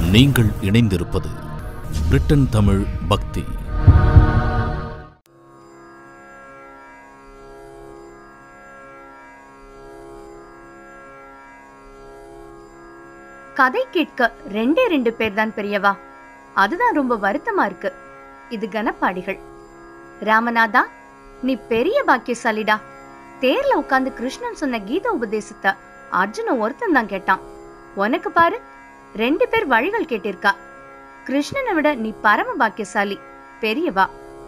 நீங்கள் இணைந்திருப்பது பிரிட்டன் தமிழ் பக்தி கதை கேட்க ரெண்டே ரெண்டு பேர் தான் பெரியவா அதுதான் ரொம்ப வருத்தமா இருக்கு இது கனப்பாடிகள் ராமநாதா நீ பெரிய பாக்கியசாலிடா தேர்ல உட்கார்ந்து கிருஷ்ணன் சொன்ன கீத உபதேசத்தை அர்ஜுன ஒருத்தன் தான் கேட்டான் உனக்கு பாரு ரெண்டு பேர் வழிகள் கேட்டிருக்கா கிருஷ்ணனை விட நீ பரம பாக்கியசாலி பெரியவா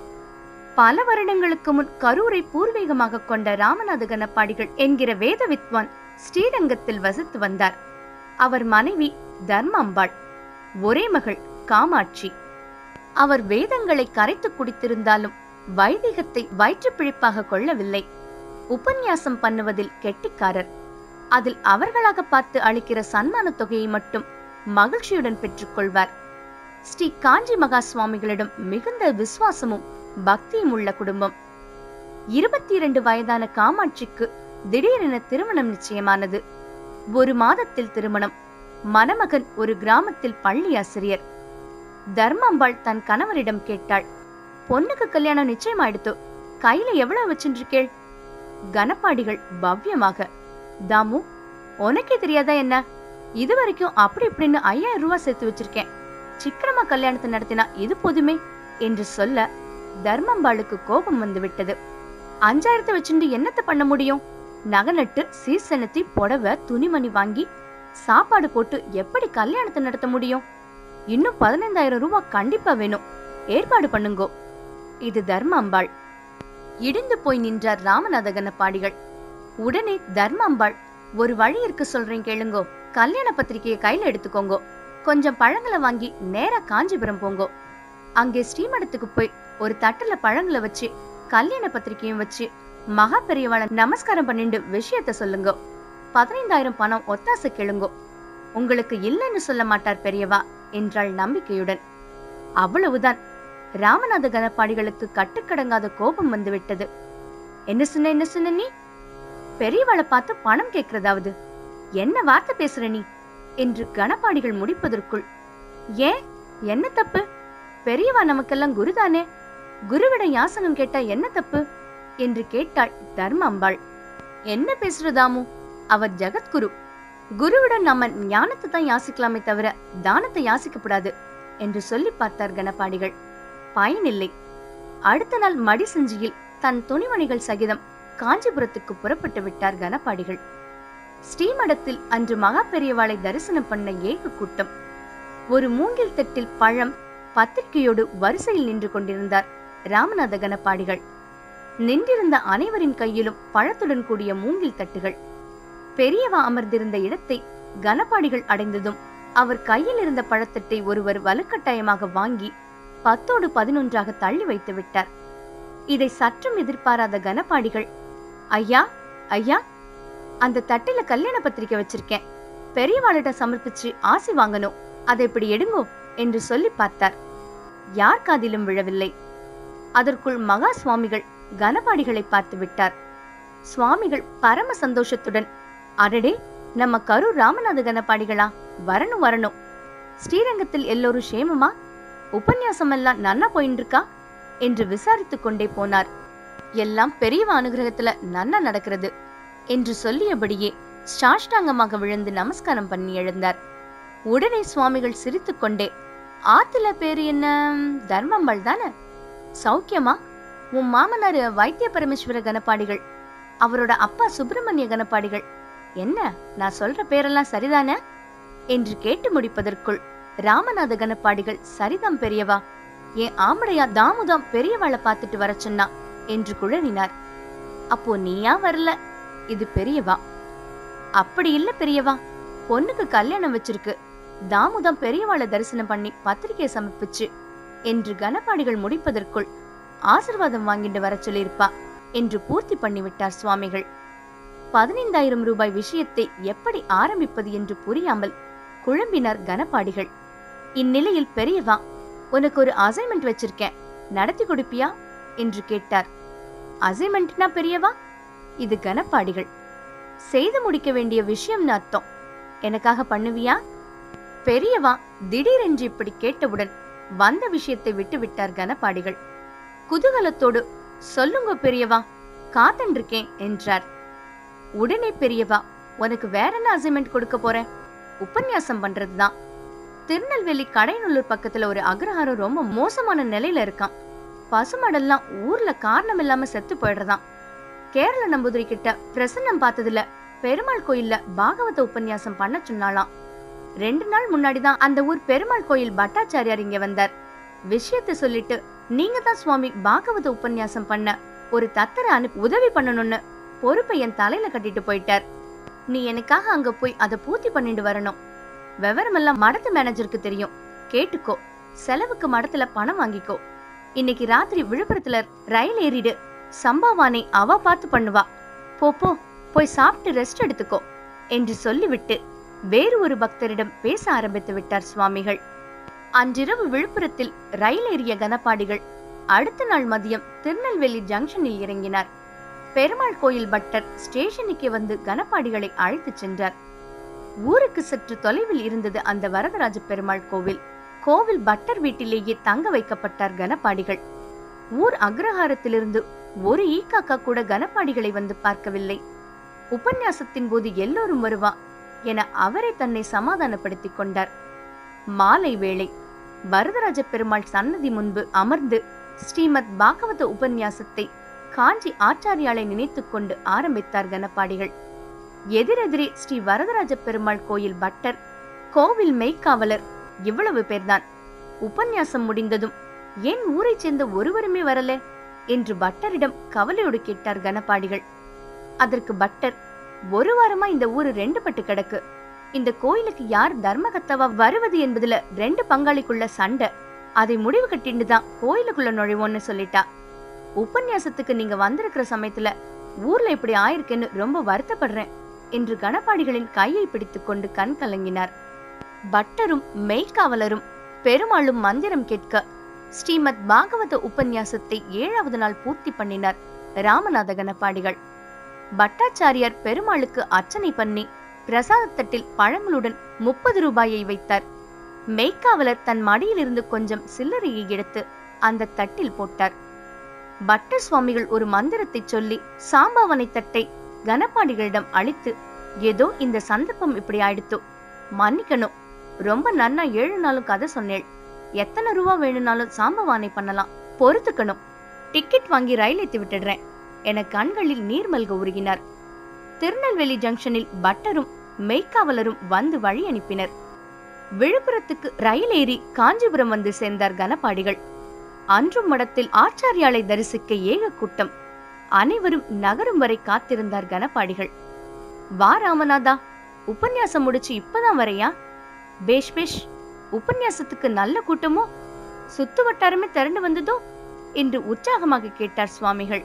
பல வருடங்களுக்கு முன் கரூரை பூர்வீகமாக கொண்ட ராமநாத கணப்பாடிகள் என்கிற வேத வித்வான் ஸ்ரீரங்கத்தில் வசித்து வந்தார் அவர் மனைவி தர்ம அம்பாள் ஒரே மகள் காமாட்சி அவர் வேதங்களை கரைத்து குடித்திருந்தாலும் வைதிகத்தை வயிற்றுப் பிழைப்பாக கொள்ளவில்லை உபன்யாசம் பண்ணுவதில் கெட்டிக்காரர் அதில் அவர்களாக பார்த்து அளிக்கிற சன்மான தொகையை மட்டும் மகிழ்ச்சியுடன் பெற்றுக்கொள்வார் ஸ்ரீ காஞ்சி மகா சுவாமிகளிடம் மிகுந்த விசுவாசமும் பக்தியும் உள்ள குடும்பம் இருபத்தி இரண்டு வயதான காமாட்சிக்கு திடீரென திருமணம் நிச்சயமானது ஒரு மாதத்தில் திருமணம் மணமகன் ஒரு கிராமத்தில் பள்ளி ஆசிரியர் தர்மாம்பாள் தன் கணவரிடம் கேட்டாள் பொண்ணுக்கு கல்யாணம் நிச்சயமாயிடுத்து கையில எவ்வளவு வச்சுருக்கேள் கனப்பாடிகள் பவ்யமாக தாமு உனக்கே தெரியாதா என்ன இது வரைக்கும் அப்படி இப்படின்னு ஐயாயிரம் ரூபாய் சேர்த்து வச்சிருக்கேன் சிக்கனமா கல்யாணத்தை நடத்தினா இது போதுமே என்று சொல்ல தர்மம்பாளுக்கு கோபம் வந்து விட்டது அஞ்சாயிரத்தை வச்சுட்டு என்னத்த பண்ண முடியும் நகை நட்டு சீசனத்தி புடவை துணிமணி வாங்கி சாப்பாடு போட்டு எப்படி கல்யாணத்தை நடத்த முடியும் இன்னும் பதினைந்தாயிரம் ரூபாய் கண்டிப்பா வேணும் ஏற்பாடு பண்ணுங்கோ இது தர்ம அம்பாள் இடிந்து போய் நின்றார் ராமநாதகன பாடிகள் உடனே தர்ம அம்பாள் ஒரு வழி இருக்கு சொல்றேன் கேளுங்கோ கல்யாண பத்திரிகையை கையில எடுத்துக்கோங்கோ கொஞ்சம் பழங்களை வாங்கி நேரா காஞ்சிபுரம் போங்கோ அங்கே ஸ்ரீமடத்துக்கு போய் ஒரு தட்டுல பழங்களை வச்சு கல்யாண பத்திரிகையும் வச்சு மகா பெரியவாள நமஸ்காரம் பண்ணிட்டு விஷயத்த சொல்லுங்க பதினைந்தாயிரம் பணம் ஒத்தாசை கேளுங்கோ உங்களுக்கு இல்லைன்னு சொல்ல மாட்டார் பெரியவா என்றாள் நம்பிக்கையுடன் அவ்வளவுதான் ராமநாத கணப்பாடிகளுக்கு கட்டுக்கடங்காத கோபம் வந்துவிட்டது என்ன சொன்ன என்ன சொன்ன நீ பெரியவளை பார்த்து பணம் கேட்கிறதாவது என்ன வார்த்தை பேசுற நீ என்று கணப்பாடிகள் முடிப்பதற்குள் ஏன் என்ன தப்பு பெரியவா நமக்கெல்லாம் குருதானே குருவிட யாசகம் கேட்டா என்ன தப்பு என்று கேட்டாள் தர்ம அம்பாள் என்ன பேசுறதாமு அவர் ஜெகத்குரு குருவிடம் நம்ம ஞானத்தை தான் யாசிக்கலாமே தவிர தானத்தை யாசிக்கப்படாது என்று சொல்லி பார்த்தார் கணப்பாடிகள் பயனில்லை அடுத்த நாள் மடி செஞ்சியில் தன் துணிமணிகள் சகிதம் காஞ்சிபுரத்துக்கு புறப்பட்டு விட்டார் கணப்பாடிகள் ஸ்ரீமடத்தில் அன்று மகா பெரியவாளை தரிசனம் பண்ண ஏக கூட்டம் ஒரு மூங்கில் தட்டில் பழம் பத்திரிகையோடு வரிசையில் நின்று கொண்டிருந்தார் ராமநாத கணப்பாடிகள் நின்றிருந்த அனைவரின் கையிலும் பழத்துடன் கூடிய மூங்கில் தட்டுகள் பெரியவா அமர்ந்திருந்த இடத்தை கனப்பாடிகள் அடைந்ததும் அவர் கையில் இருந்த பழத்தட்டை ஒருவர் வலுக்கட்டாயமாக வாங்கி பத்தோடு பதினொன்றாக தள்ளி வைத்து விட்டார் இதை சற்றும் எதிர்பாராத கனப்பாடிகள் ஐயா ஐயா அந்த தட்டில கல்யாண பத்திரிக்கை வச்சிருக்கேன் பெரியவாளிட்ட சமர்ப்பிச்சு ஆசி வாங்கணும் அதை இப்படி எடுங்கோ என்று சொல்லி பார்த்தார் யார் காதிலும் விழவில்லை அதற்குள் மகா சுவாமிகள் கனபாடிகளை பார்த்து விட்டார் சுவாமிகள் பரம சந்தோஷத்துடன் அடடே நம்ம கரூர் ராமநாத கனபாடிகளா வரணும் வரணும் ஸ்ரீரங்கத்தில் எல்லோரும் சேமமா உபன்யாசம் எல்லாம் நன்னா போயின்னு இருக்கா என்று விசாரித்துக் கொண்டே போனார் எல்லாம் பெரியவ அனுகிரகத்துல நன்னா நடக்கிறது என்று சொல்லியபடியே சாஷ்டாங்கமாக விழுந்து நமஸ்காரம் பண்ணி எழுந்தார் உடனே சுவாமிகள் சிரித்துக்கொண்டே ஆத்துல பேரு என்ன தர்மம்பாள் தானே சௌக்கியமா உன் மாமனார் வைத்திய பரமேஸ்வர கணப்பாடிகள் அவரோட அப்பா சுப்பிரமணிய கணப்பாடிகள் என்ன நான் சொல்ற பேரெல்லாம் சரிதானே என்று கேட்டு முடிப்பதற்குள் ராமநாத கணப்பாடிகள் சரிதான் பெரியவா என் ஆம்படையா தாமுதாம் பெரியவாளை பார்த்துட்டு வர சொன்னா என்று குழறினார் அப்போ நீயா வரல இது பெரியவா அப்படி இல்ல பெரியவா பொண்ணுக்கு கல்யாணம் வச்சிருக்கு தாமுதம் பெரியவாளை தரிசனம் பண்ணி பத்திரிகை சமர்ப்பிச்சு என்று கனபாடிகள் முடிப்பதற்குள் ஆசிர்வாதம் வாங்கிட்டு வர சொல்லியிருப்பா என்று பூர்த்தி பண்ணிவிட்டார் சுவாமிகள் பதினைந்தாயிரம் ரூபாய் விஷயத்தை எப்படி ஆரம்பிப்பது என்று புரியாமல் குழம்பினார் கனபாடிகள் இந்நிலையில் பெரியவா உனக்கு ஒரு அசைன்மெண்ட் வச்சிருக்கேன் நடத்தி கொடுப்பியா என்று கேட்டார் அசைன்மெண்ட்னா பெரியவா இது கனப்பாடிகள் செய்து முடிக்க வேண்டிய விஷயம்னு அர்த்தம் எனக்காக பண்ணுவியா பெரியவா திடீரென்று இப்படி கேட்டவுடன் வந்த விஷயத்தை விட்டுவிட்டார் கனபாடிகள் குதூகலத்தோடு சொல்லுங்க பெரியவா காத்துருக்கேன் என்றார் உடனே பெரியவா உனக்கு வேற என்ன அசைன்மெண்ட் கொடுக்க போறேன் உபன்யாசம் பண்றதுதான் திருநெல்வேலி கடைநல்லூர் பக்கத்துல ஒரு அக்ரஹாரம் ரொம்ப மோசமான நிலையில இருக்கான் பசுமாடெல்லாம் ஊர்ல காரணம் இல்லாம செத்து போயிடுறதாம் கேரள நம்பூதிரி கிட்ட பிரசன்னம் பார்த்ததுல பெருமாள் கோயில்ல பாகவத உபன்யாசம் பண்ண சொன்னாலாம் ரெண்டு நாள் முன்னாடிதான் அந்த ஊர் பெருமாள் கோயில் பட்டாச்சாரியார் இங்க வந்தார் விஷயத்தை சொல்லிட்டு நீங்க தான் சுவாமி பாகவத உபன்யாசம் பண்ண ஒரு தத்தரை அனுப்பி உதவி பண்ணணும்னு பொறுப்பை என் தலையில கட்டிட்டு போயிட்டார் நீ எனக்காக அங்க போய் அதை பூர்த்தி பண்ணிட்டு வரணும் விவரமெல்லாம் மடத்து மேனேஜருக்கு தெரியும் கேட்டுக்கோ செலவுக்கு மடத்துல பணம் வாங்கிக்கோ இன்னைக்கு ராத்திரி விழுப்புரத்துல ரயில் ஏறிடு சம்பாவானை அவ பார்த்து பண்ணுவா போ போ போய் சாப்பிட்டு ரெஸ்ட் எடுத்துக்கோ என்று சொல்லிவிட்டு வேறு ஒரு பக்தரிடம் பேச ஆரம்பித்து விட்டார் சுவாமிகள் அன்றிரவு விழுப்புரத்தில் ரயில் ஏறிய கனபாடிகள் அடுத்த நாள் மதியம் திருநெல்வேலி ஜங்ஷனில் இறங்கினார் பெருமாள் கோயில் பட்டர் ஸ்டேஷனுக்கு வந்து கனபாடிகளை அழைத்துச் சென்றார் ஊருக்கு சற்று தொலைவில் இருந்தது அந்த வரதராஜ பெருமாள் கோவில் கோவில் பட்டர் வீட்டிலேயே தங்க வைக்கப்பட்டார் கனபாடிகள் ஊர் அக்ரஹாரத்திலிருந்து ஒரு ஈக்காக்கா கூட கனபாடிகளை வந்து பார்க்கவில்லை உபன்யாசத்தின் போது எல்லோரும் வருவா என அவரை தன்னை சமாதானப்படுத்திக் கொண்டார் மாலை வேளை வரதராஜ பெருமாள் சன்னதி முன்பு அமர்ந்து ஸ்ரீமத் பாகவத உபன்யாசத்தை காஞ்சி ஆச்சாரியாலை நினைத்துக் கொண்டு ஆரம்பித்தார் கனபாடிகள் எதிரெதிரே ஸ்ரீ வரதராஜ பெருமாள் கோயில் பட்டர் கோவில் மெய்க்காவலர் இவ்வளவு பேர்தான் உபன்யாசம் முடிந்ததும் ஏன் ஊரைச் சேர்ந்த ஒருவருமே வரல என்று பட்டரிடம் கவலையோடு கேட்டார் கனபாடிகள் அதற்கு பட்டர் ஒரு வாரமா இந்த ஊரு ரெண்டு பட்டு கிடக்கு இந்த கோயிலுக்கு யார் தர்மகத்தவா வருவது என்பதுல ரெண்டு பங்காளிக்குள்ள சண்டை அதை முடிவு கட்டிட்டு தான் கோயிலுக்குள்ள நுழைவோன்னு சொல்லிட்டா உபன்யாசத்துக்கு நீங்க வந்திருக்கிற சமயத்துல ஊர்ல இப்படி ஆயிருக்குன்னு ரொம்ப வருத்தப்படுறேன் என்று கணபாடிகளின் கையை பிடித்துக் கொண்டு கண் கலங்கினார் பட்டரும் மெய்க்காவலரும் பெருமாளும் மந்திரம் கேட்க ஸ்ரீமத் பாகவத உபன்யாசத்தை ஏழாவது நாள் பூர்த்தி பண்ணினார் ராமநாத கணபாடிகள் பட்டாச்சாரியார் பெருமாளுக்கு அர்ச்சனை பண்ணி பிரசாதத்தட்டில் பழங்களுடன் முப்பது ரூபாயை வைத்தார் மெய்க்காவலர் தன் மடியிலிருந்து கொஞ்சம் சில்லறையை எடுத்து அந்த தட்டில் போட்டார் பட்டர் சுவாமிகள் ஒரு மந்திரத்தை சொல்லி சாம்பாவனை தட்டை கனபாடிகளிடம் அளித்து ஏதோ இந்த சந்தர்ப்பம் இப்படி ஆயிடுத்து மன்னிக்கணும் ரொம்ப நன்னா ஏழு நாளும் கதை சொன்னேள் எத்தனை ரூபா வேணும்னாலும் சாம்பவானை பண்ணலாம் பொறுத்துக்கணும் டிக்கெட் வாங்கி ரயில் ஏத்தி விட்டுடுறேன் என கண்களில் நீர் மல்க உருகினார் திருநெல்வேலி ஜங்ஷனில் பட்டரும் மெய்க்காவலரும் வந்து வழி அனுப்பினர் விழுப்புரத்துக்கு ரயில் ஏறி காஞ்சிபுரம் வந்து சேர்ந்தார் கனபாடிகள் அன்றும் மடத்தில் ஆச்சாரியாலை தரிசிக்க ஏக கூட்டம் அனைவரும் நகரும் வரை காத்திருந்தார் கனபாடிகள் வா ராமநாதா உபன்யாசம் முடிச்சு இப்பதான் வரையா பேஷ் பேஷ் உபன்யாசத்துக்கு நல்ல கூட்டமோ சுத்து வட்டாரமே திரண்டு வந்ததோ என்று உற்சாகமாக கேட்டார் சுவாமிகள்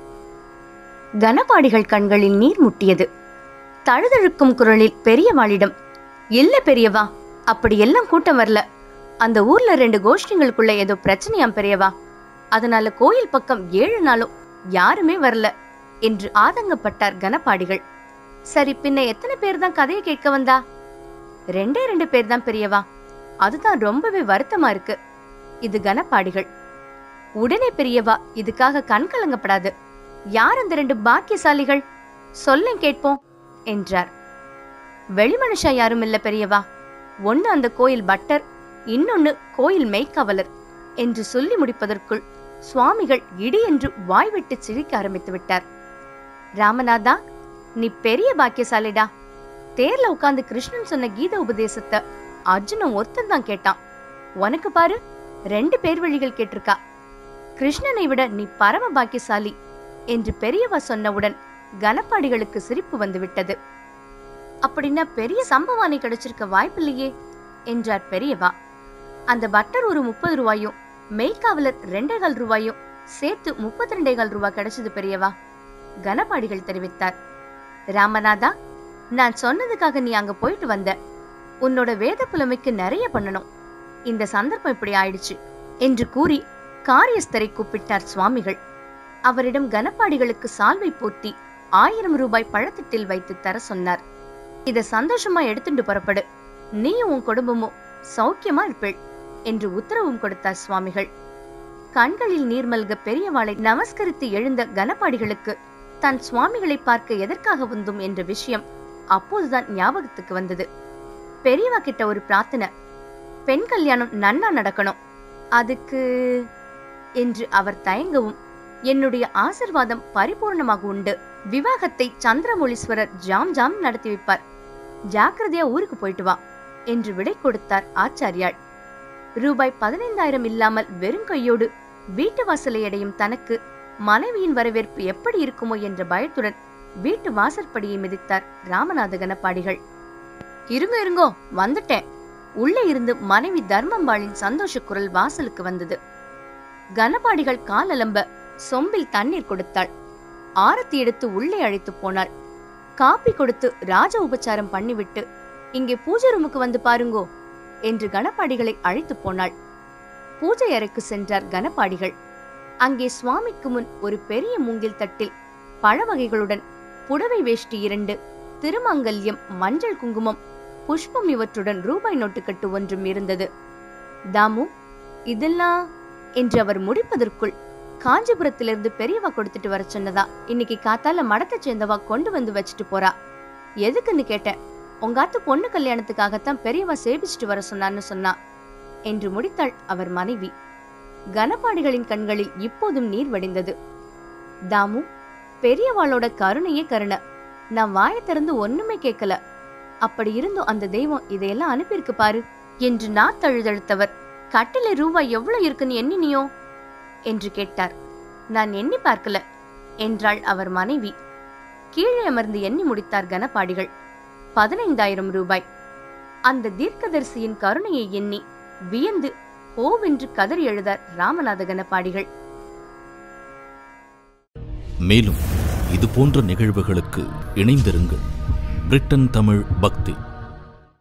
கனபாடிகள் கண்களில் நீர் முட்டியது தழுதழுக்கும் குரலில் பெரியவாளிடம் இல்ல பெரியவா அப்படி எல்லாம் கூட்டம் வரல அந்த ஊர்ல ரெண்டு கோஷ்டிங்களுக்குள்ள ஏதோ பிரச்சனையாம் பெரியவா அதனால கோயில் பக்கம் ஏழு நாளும் யாருமே வரல என்று ஆதங்கப்பட்டார் கனபாடிகள் சரி பின்ன எத்தனை பேர் தான் கதையை கேட்க வந்தா ரெண்டே ரெண்டு பேர் தான் பெரியவா அதுதான் ரொம்பவே வருத்தமா இருக்கு இது கனப்பாடிகள் உடனே பெரியவா இதுக்காக கண் கலங்கப்படாது யார் அந்த ரெண்டு பாக்கியசாலிகள் சொல்லேன் கேட்போம் என்றார் வெளிமனுஷா யாரும் இல்ல பெரியவா ஒண்ணு அந்த கோயில் பட்டர் இன்னொன்னு கோயில் மெய்க்காவலர் என்று சொல்லி முடிப்பதற்குள் சுவாமிகள் இடி என்று வாய் விட்டு சிரிக்க ஆரம்பித்து விட்டார் ராமநாதா நீ பெரிய பாக்கியசாலிடா தேர்ல உட்கார்ந்து கிருஷ்ணன் சொன்ன கீத உபதேசத்தை அர்ஜுனன் ஒருத்தன் தான் கேட்டான் உனக்கு பாரு ரெண்டு பேர் வழிகள் கேட்டிருக்கா கிருஷ்ணனை விட நீ பரம பாக்கியசாலி என்று பெரியவா சொன்னவுடன் கனப்பாடிகளுக்கு சிரிப்பு வந்துவிட்டது அப்படின்னா பெரிய சம்பவானை கிடைச்சிருக்க வாய்ப்பில்லையே என்றார் பெரியவா அந்த பட்டர் ஒரு முப்பது ரூபாயும் மெய்க்காவலர் ரெண்டே கால் ரூபாயும் சேர்த்து முப்பத்தி ரெண்டே கால் ரூபாய் கிடைச்சது பெரியவா கனபாடிகள் தெரிவித்தார் ராமநாதா நான் சொன்னதுக்காக நீ அங்க போயிட்டு வந்த உன்னோட வேத புலமைக்கு நிறைய பண்ணணும் இந்த சந்தர்ப்பம் இப்படி ஆயிடுச்சு என்று கூறி காரியஸ்தரை கூப்பிட்டார் சுவாமிகள் அவரிடம் கனப்பாடிகளுக்கு சால்வை போர்த்தி ஆயிரம் ரூபாய் பழத்தட்டில் வைத்து தர சொன்னார் இத சந்தோஷமா எடுத்துட்டு புறப்படு நீயும் உன் குடும்பமும் சௌக்கியமா இருப்பேள் என்று உத்தரவும் கொடுத்தார் சுவாமிகள் கண்களில் நீர்மல்க பெரியவாளை நமஸ்கரித்து எழுந்த கனபாடிகளுக்கு தன் சுவாமிகளை பார்க்க எதற்காக வந்தோம் என்ற விஷயம் அப்போதுதான் ஞாபகத்துக்கு வந்தது பெரியவா கிட்ட ஒரு பிரார்த்தனை பெண் கல்யாணம் நன்னா நடக்கணும் அதுக்கு என்று அவர் தயங்கவும் என்னுடைய ஆசிர்வாதம் பரிபூர்ணமாக உண்டு விவாகத்தை சந்திரமௌலீஸ்வரர் ஜாம் ஜாம் நடத்தி வைப்பார் ஜாக்கிரதையா ஊருக்கு போயிட்டு வா என்று விடை கொடுத்தார் ஆச்சாரியாள் ரூபாய் பதினைந்தாயிரம் இல்லாமல் வெறும் கையோடு வீட்டு வாசலை அடையும் தனக்கு மனைவியின் வரவேற்பு எப்படி இருக்குமோ என்ற பயத்துடன் வீட்டு வாசற்படியை மிதித்தார் ராமநாத கணப்பாடிகள் இருங்க இருங்கோ வந்துட்டேன் உள்ளே இருந்து மனைவி தர்மம்பாளின் சந்தோஷ குரல் வாசலுக்கு வந்தது கனபாடிகள் காலலம்ப சொம்பில் தண்ணீர் கொடுத்தாள் ஆரத்தி எடுத்து உள்ளே அழைத்து போனாள் காப்பி கொடுத்து ராஜ உபச்சாரம் பண்ணிவிட்டு இங்கே பூஜை ரூமுக்கு வந்து பாருங்கோ என்று கணபாடிகளை அழைத்து போனாள் பூஜை அறைக்கு சென்றார் கணபாடிகள் அங்கே சுவாமிக்கு முன் ஒரு பெரிய மூங்கில் தட்டில் பழ வகைகளுடன் புடவை வேஷ்டி இரண்டு திருமங்கல்யம் மஞ்சள் குங்குமம் புஷ்பம் இவற்றுடன் ரூபாய் நோட்டுக்கட்டு ஒன்றும் இருந்தது தாமு இதெல்லாம் என்று அவர் முடிப்பதற்குள் காஞ்சிபுரத்திலிருந்து பெரியவா கொடுத்துட்டு வர சொன்னதா இன்னைக்கு காத்தால மடத்தை சேர்ந்தவா கொண்டு வந்து வச்சுட்டு போறா எதுக்குன்னு கேட்டேன் உங்காத்து பொண்ணு கல்யாணத்துக்காகத்தான் பெரியவா சேபிச்சுட்டு வர சொன்னான்னு சொன்னா என்று முடித்தாள் அவர் மனைவி கனபாடிகளின் கண்களில் இப்போதும் நீர் வடிந்தது தாமு பெரியவாளோட கருணையே கருணை நான் வாயை திறந்து ஒண்ணுமே கேட்கல அப்படி இருந்தும் அந்த தெய்வம் இதையெல்லாம் அனுப்பியிருக்கு பாரு என்று நான் தழுதழுத்தவர் கட்டில ரூபாய் எவ்வளவு இருக்குன்னு எண்ணினியோ என்று கேட்டார் நான் எண்ணி பார்க்கல என்றாள் அவர் மனைவி கீழே அமர்ந்து எண்ணி முடித்தார் கனபாடிகள் பதினைந்தாயிரம் ரூபாய் அந்த தீர்க்கதரிசியின் கருணையை எண்ணி வியந்து ஓவென்று கதறி எழுதார் ராமநாத கனபாடிகள் மேலும் இது போன்ற நிகழ்வுகளுக்கு இணைந்திருங்கள் பிரிட்டன் தமிழ் பக்தி